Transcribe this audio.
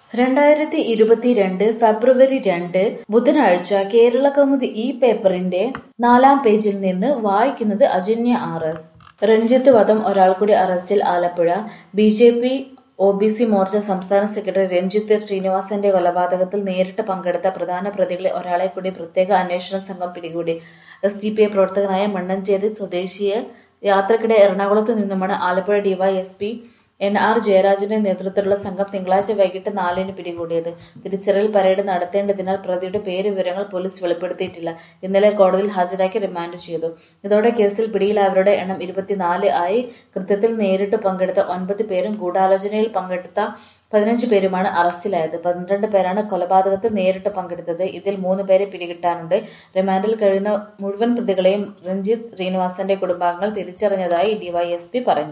രണ്ടായിരത്തി ഇരുപത്തിരണ്ട് ഫെബ്രുവരി രണ്ട് ബുധനാഴ്ച കേരള കൗമുദി ഈ പേപ്പറിന്റെ നാലാം പേജിൽ നിന്ന് വായിക്കുന്നത് അജന്യ ആർ എസ് രഞ്ജിത്ത് വധം ഒരാൾ കൂടി അറസ്റ്റിൽ Alappuzha B J P O B C Morcha സംസ്ഥാന സെക്രട്ടറി രഞ്ജിത്ത് ശ്രീനിവാസന്റെ കൊലപാതകത്തിൽ നേരിട്ട് പങ്കെടുത്ത പ്രധാന പ്രതികളെ ഒരാളെ കൂടി പ്രത്യേക അന്വേഷണ സംഘം പിടികൂടി എസ് ഡി പി ഐ പ്രവർത്തകനായ മണ്ണഞ്ചേരി സ്വദേശിയെ യാത്രക്കിടെ എറണാകുളത്ത് നിന്നുമാണ് ആലപ്പുഴ ഡിവൈഎസ്പി എൻ ആർ ജയരാജന്റെ നേതൃത്വത്തിലുള്ള സംഘം തിങ്കളാഴ്ച വൈകിട്ട് നാലിന് പിടികൂടിയത് തിരിച്ചറിയൽ പരേഡ് നടത്തേണ്ടതിനാൽ പ്രതിയുടെ പേര് വിവരങ്ങൾ പോലീസ് വെളിപ്പെടുത്തിയിട്ടില്ല ഇന്നലെ കോടതിയിൽ ഹാജരാക്കി റിമാൻഡ് ചെയ്തു ഇതോടെ കേസിൽ പിടിയിലായവരുടെ എണ്ണം ഇരുപത്തിനാല് ആയി കൃത്യത്തിൽ നേരിട്ട് പങ്കെടുത്ത ഒൻപത് പേരും ഗൂഢാലോചനയിൽ പങ്കെടുത്ത പതിനഞ്ച് പേരുമാണ് അറസ്റ്റിലായത് പന്ത്രണ്ട് പേരാണ് കൊലപാതകത്തിൽ നേരിട്ട് പങ്കെടുത്തത് ഇതിൽ മൂന്ന് പേരെ പിടികിട്ടാനുണ്ട് റിമാൻഡിൽ കഴിയുന്ന മുഴുവൻ പ്രതികളെയും രഞ്ജിത്ത് ശ്രീനിവാസന്റെ കുടുംബാംഗങ്ങൾ തിരിച്ചറിഞ്ഞതായി ഡിവൈഎസ്പി പറഞ്ഞു